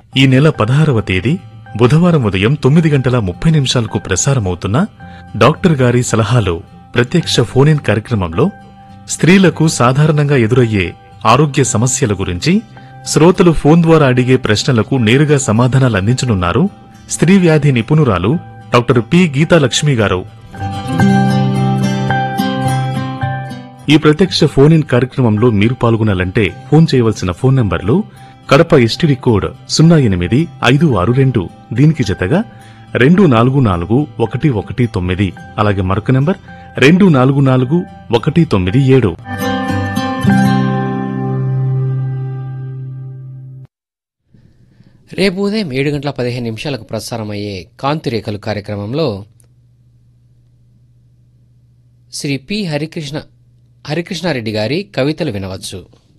ఈ నెల పదహారవ తేదీ బుధవారం ఉదయం తొమ్మిది గంటల ముప్పై నిమిషాలకు ప్రసారమవుతున్న డాక్టర్ గారి సలహాలు ప్రత్యక్ష ఫోన్ ఇన్ కార్యక్రమంలో స్త్రీలకు సాధారణంగా ఎదురయ్యే ఆరోగ్య సమస్యల గురించి శ్రోతలు ఫోన్ ద్వారా అడిగే ప్రశ్నలకు నేరుగా సమాధానాలు అందించనున్నారు స్త్రీ వ్యాధి నిపుణురాలు డాక్టర్ పి గీతాలక్ష్మి గారు ఈ ప్రత్యక్ష ఫోన్ ఇన్ కార్యక్రమంలో మీరు పాల్గొనాలంటే ఫోన్ చేయవలసిన ఫోన్ నంబర్లు కడప ఎస్టీడీ కోడ్ సున్నా ఎనిమిది ఐదు ఆరు రెండు దీనికి జతగా రెండు నాలుగు నాలుగు ఒకటి ఒకటి తొమ్మిది అలాగే మరొక నంబర్ రెండు నాలుగు నాలుగు ఒకటి తొమ్మిది ఏడు రేపు ఉదయం ఏడు గంటల పదిహేను నిమిషాలకు ప్రసారమయ్యే కాంతిరేఖలు కార్యక్రమంలో శ్రీ పి హరికృష్ణ హరికృష్ణారెడ్డి గారి కవితలు వినవచ్చు